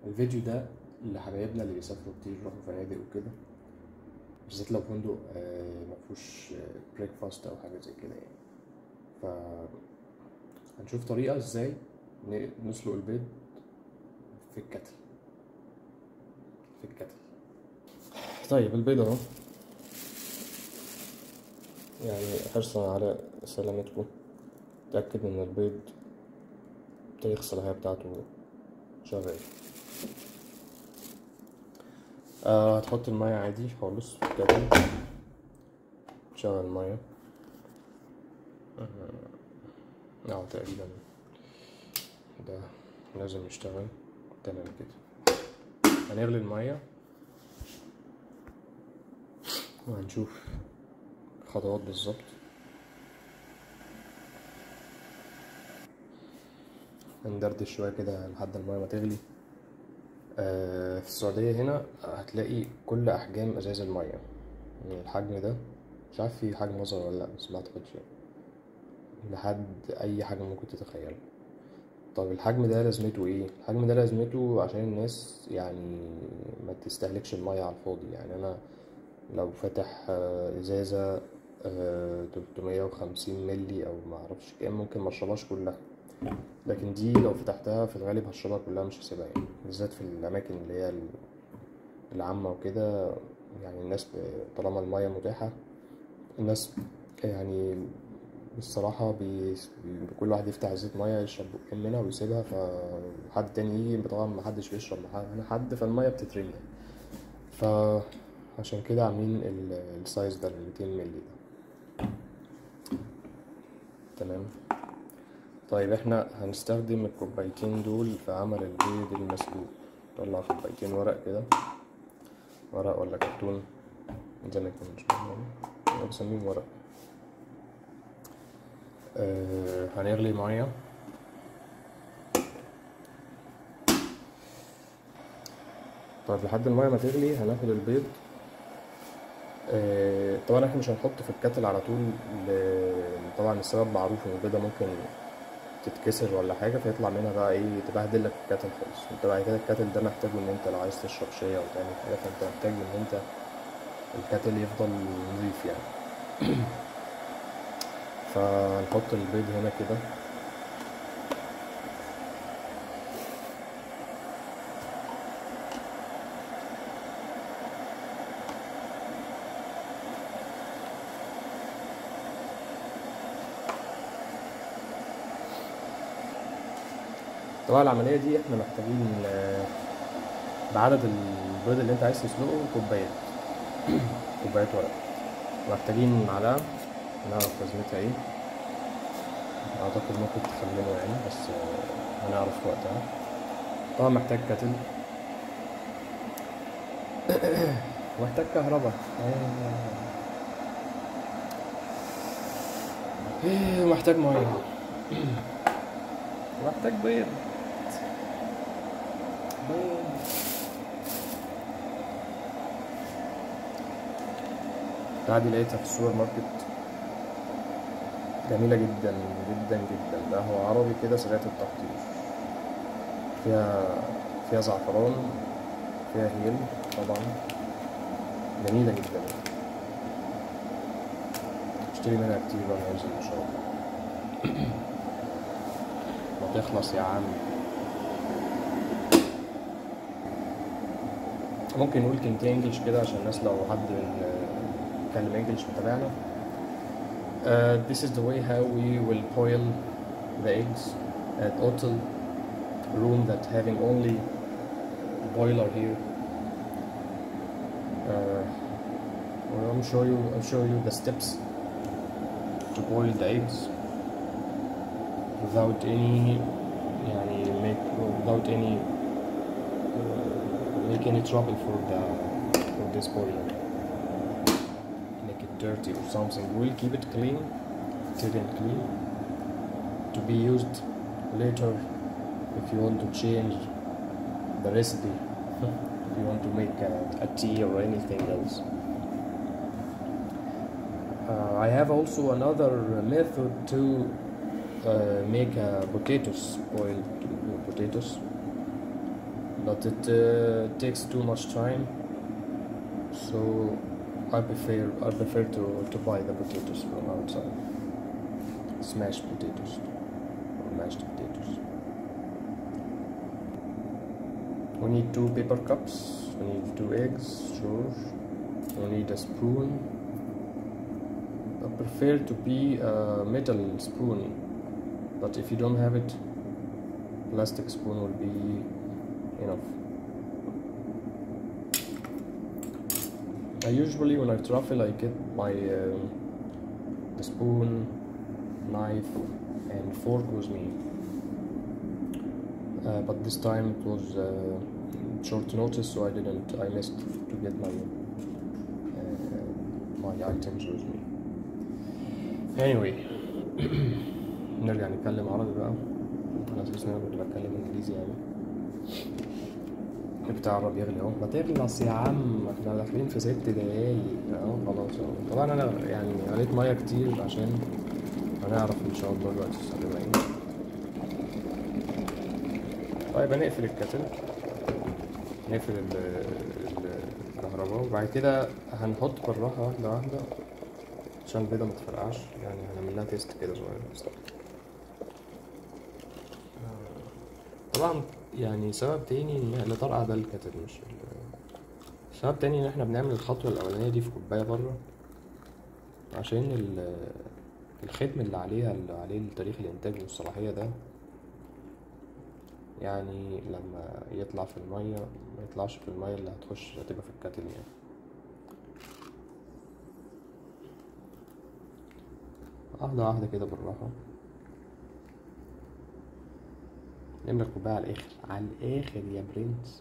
الفيديو ده لحبايبنا اللي بيسافروا كتير يروحوا فنادق وكده بالذات لو فندق آه، مفهوش بريكفاست او حاجه زي كده يعني ف هنشوف طريقه ازاي ن- نسلق البيض في الكتل في الكتل طيب البيض اهو يعني حرصا على سلامتكم تأكد ان البيض تاريخ الصلاحية بتاعته شغال آه هتحط المية عادي خالص في الكتل تشغل المية اه آه، تقريبا ده لازم يشتغل تمام كده هنغلي المية وهنشوف خطوات بالظبط هندردش شوية كده لحد المية ما تغلي آه، في السعودية هنا هتلاقي كل أحجام إزاز المية يعني الحجم ده مش عارف في حجم أصغر ولا لأ بس معتقدش يعني لحد أي حجم ممكن تتخيله طب الحجم ده لازمته ايه الحجم ده لازمته عشان الناس يعني ما تستهلكش المية على الفاضي يعني انا لو فاتح آه، ازازة تلتمية وخمسين ملي او معرفش كام ممكن مشربهاش كلها لكن دي لو فتحتها في الغالب هشربها كلها مش هسيبها يعني بالذات في الاماكن اللي هي ال- العامة وكده يعني الناس ب- طالما المية متاحة الناس يعني الصراحة بي... بي- كل واحد يفتح ازازة مية يشرب بقين منها ويسيبها فحد تاني يجي طبعا محدش بيشرب مع حد فالمية بتترمي فعشان كده عاملين ال- السايز ده ال 200 مللي ده تمام طيب احنا هنستخدم الكوبايتين دول في عمل البيض المسلوق نطلع كوبايتين ورق كده ورق ولا كرتون زي ما يكون مش مهم انا بسميهم ورق آه هنغلي مية طيب لحد المية ما تغلي هناخد البيض آه طبعا احنا مش هنحطه في الكتل على طول ل- طبعا السبب معروف ان البيضة ممكن تتكسر ولا حاجة فيطلع منها بقى ايه تبهدل لك الكتل خالص انت بعد كده الكتل ده محتاجه ان انت لو عايز تشرب شاي او تعمل حاجة فانت محتاج ان انت الكتل يفضل نظيف يعني فنحط البيض هنا كده طبعا العملية دي احنا محتاجين آه، بعدد البيض اللي انت عايز تسلقه كوبايات كوبايات ورق محتاجين معلقة نعرف لازمتها ايه اعتقد ممكن تخمنه يعني بس آه، هنعرف وقتها طبعا محتاج كتل محتاج كهرباء إيه، محتاج ميه محتاج بيض بيض بتاع دي لقيتها في السوبر ماركت جميلة جدا جدا جدا ده هو عربي كده سريعة التحضير فيها فيها زعفران فيها هيل طبعا جميلة جدا اشتري منها كتير وانا انزل ان شاء الله ما تخلص يا عم ممكن نقول كلمتين انجلش كده عشان الناس لو حد من بيتكلم انجلش متابعنا Uh, this is the way how we will boil the eggs at hotel room that having only boiler here. Uh, well, I'm show you I'll show you the steps to boil the eggs without any يعني make without any uh, make any trouble for the for this boiler make it dirty or something we'll keep it clean clean and clean to be used later if you want to change the recipe if you want to make a, a tea or anything else uh, I have also another method to uh, make uh, potatoes boiled potatoes but it uh, takes too much time so I prefer I prefer to, to buy the potatoes from outside smashed potatoes or mashed potatoes we need two paper cups we need two eggs sure we need a spoon I prefer to be a metal spoon but if you don't have it plastic spoon will be enough I usually when I travel I get my um, the spoon knife and fork with me uh, but this time it was uh, short notice so I didn't I missed to get my uh, my items with me anyway نرجع نتكلم عربي بقى على اساس ان انا كنت بتكلم انجليزي يعني بتاع الرب يغلي اهو ما تخلص يا عم احنا داخلين في ست دقايق اهو خلاص اهو طبعا انا يعني قليت ميه كتير عشان هنعرف ان شاء الله دلوقتي السؤال ايه طيب هنقفل الكتل نقفل ال- ال- الكهرباء وبعد كده هنحط بالراحة واحدة واحدة عشان البيضة متفرقعش يعني هنعمل لها تيست كده صغير بس طبعا يعني سبب تاني ان اللي طرقع ده الكتل مش ال- سبب تاني ان احنا بنعمل الخطوة الأولانية دي في كوباية بره عشان ال- الختم اللي عليها اللي عليه تاريخ الإنتاج والصلاحية ده يعني لما يطلع في المية ما يطلعش في المية اللي هتخش هتبقى في الكاتل يعني واحدة واحدة كده بالراحة نملى الكوباية على الآخر على الآخر يا برنس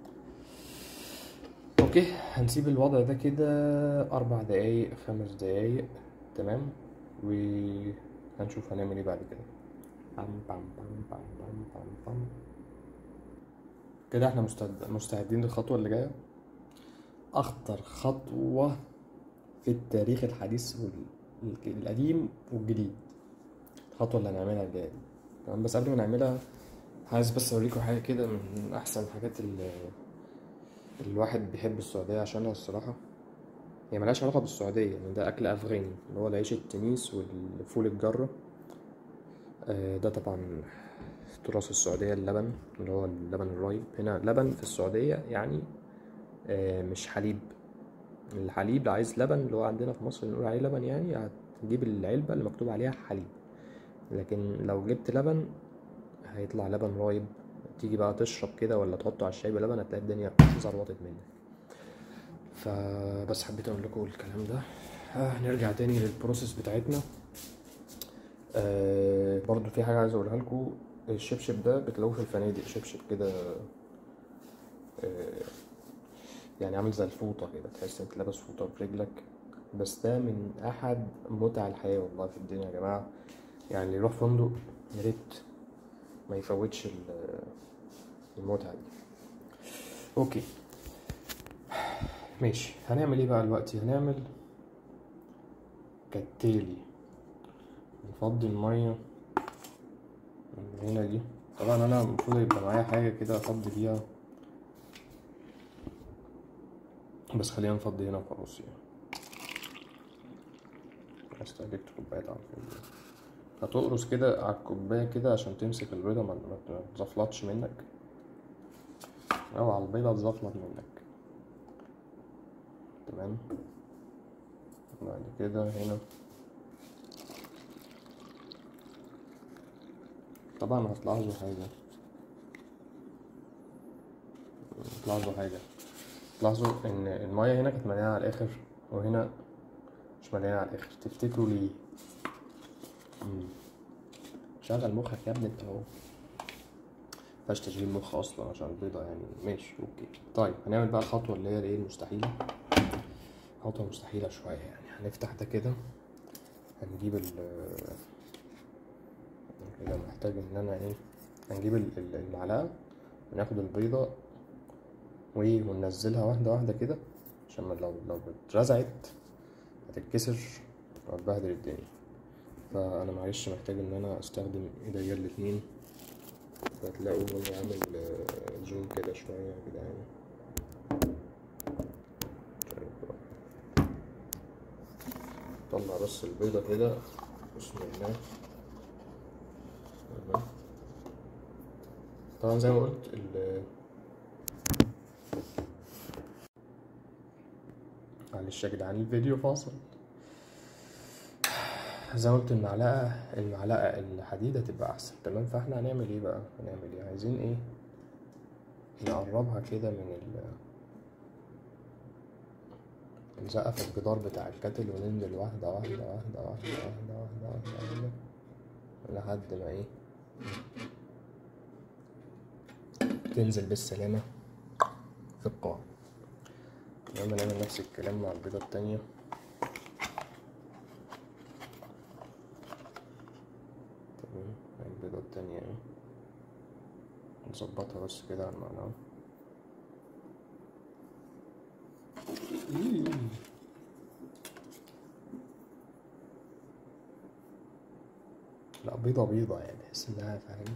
اوكي هنسيب الوضع ده كده أربع دقايق خمس دقايق تمام وهنشوف هنعمل ايه بعد كده بام بام بام بام بام بام بام كده احنا مستعد... مستعدين للخطوة اللي جاية أخطر خطوة في التاريخ الحديث وال- القديم والجديد الخطوة اللي هنعملها الجاية دي تمام بس قبل ما نعملها عايز بس أوريكم حاجة كده من أحسن الحاجات اللي الواحد بيحب السعودية عشانها الصراحة هي ملهاش علاقة بالسعودية يعني ده أكل أفغاني اللي هو العيش التميس والفول الجرة آه، ده طبعا تراث السعودية اللبن اللي هو اللبن الرايب هنا لبن في السعودية يعني آه، مش حليب الحليب اللي عايز لبن اللي هو عندنا في مصر نقول عليه لبن يعني هتجيب العلبة اللي مكتوب عليها حليب لكن لو جبت لبن هيطلع لبن رايب تيجي بقى تشرب كده ولا تحطه على الشاي بلبن هتلاقي الدنيا زربطت منك فبس حبيت اقول لكم الكلام ده آه نرجع تاني للبروسيس بتاعتنا آه برضو في حاجة عايز اقولها لكم الشبشب ده بتلاقوه في الفنادق شبشب كده آه يعني عامل زي الفوطة كده تحس انت لابس فوطة في رجلك بس ده من احد متع الحياة والله في الدنيا يا جماعة يعني اللي يروح فندق يا ريت ما يفوتش ال- المتعة دي اوكي ماشي هنعمل ايه بقى دلوقتي هنعمل كالتالي نفضي المية من هنا دي طبعا انا المفروض يبقى معايا حاجة كده افضي بيها بس خلينا نفضي هنا وخلاص يعني استهلكت كوباية على الفل هتقرص كده على الكوباية كده عشان تمسك البيضة ما ما تزفلطش منك أو على البيضة تزفلط منك تمام بعد كده هنا طبعا هتلاحظوا حاجة هتلاحظوا حاجة تلاحظوا ان المية هنا كانت مليانة على الآخر وهنا مش مليانة على الآخر تفتكروا ليه؟ مم. شغل مخك يا ابني انت اهو مفيهاش تشغيل مخ اصلا عشان البيضة يعني ماشي اوكي طيب هنعمل بقى الخطوة اللي هي الايه المستحيلة خطوة مستحيلة شوية يعني هنفتح ده كده هنجيب ال كده محتاج ان انا ايه هنجيب ال- ال- المعلقة وناخد البيضة وايه وننزلها واحدة واحدة كده عشان ما- لو لو اترزعت هتتكسر وهتبهدل الدنيا فانا معلش محتاج ان انا استخدم ايديا الاتنين فتلاقوا هو عامل آه، زوم كده كده شوية يا جدعان طيب. طلع بس البيضة كده بسم الله تمام. طبعا زي ما قلت ال معلش يا جدعان الفيديو فاصل زي ما قلت المعلقة المعلقة الحديدة تبقى أحسن تمام فاحنا هنعمل ايه بقى هنعمل ايه عايزين ايه نقربها كده من ال نسقف الجدار بتاع الكتل وننزل واحدة واحدة واحدة واحدة واحدة واحدة واحدة واحدة لحد ما ايه تنزل بالسلامة في القاع تمام هنعمل نفس الكلام مع البيضة التانية تمام البيضة التانية اهي نظبطها بس كده على المعنى لا بيضة بيضة يعني تحس انها فاهم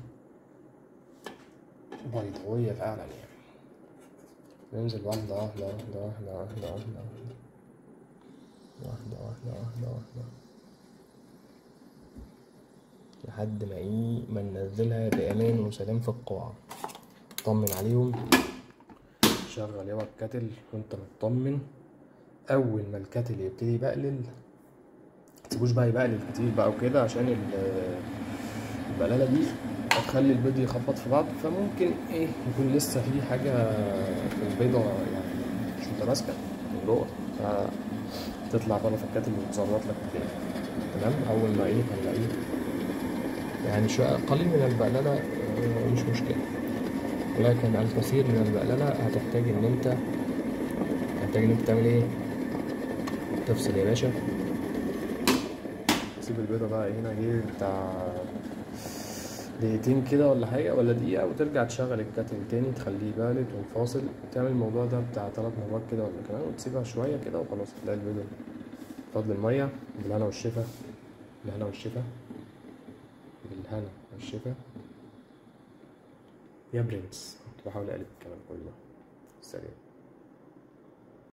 بيضاوية فعلا يعني ننزل واحدة واحدة واحدة واحدة واحدة واحدة واحدة واحدة واحدة واحدة لحد ما ايه ما ننزلها بأمان وسلام في القاع طمن عليهم شغل يابا الكتل وانت مطمن اول ما الكتل يبتدي يبقلل متسيبوش بقى يبقلل كتير بقى وكده عشان ال- البقلله دي هتخلي البيض يخبط في بعض فممكن ايه يكون لسه في حاجه في البيضه يعني مش متماسكه من جوه فتطلع بره في الكتل وتظبط لك الدنيا تمام اول ما ايه هنلاقيه يعني شوية قليل من البقللة آه، مش مشكلة ولكن الكثير من البقللة هتحتاج إن أنت هتحتاج إن أنت تعمل إيه؟ تفصل يا باشا سيب البيضة بقى هنا ايه بتاع دقيقتين كده ولا حاجة ولا دقيقة وترجع تشغل الكاتل تاني تخليه بارد وفاصل تعمل الموضوع ده بتاع تلات مرات كده ولا كمان وتسيبها شوية كده وخلاص تلاقي البيضة فضل المية بالهنا والشفا بالهنا والشفا بالهنا والشفا يا برنس كنت بحاول اقلب الكلام كله سلام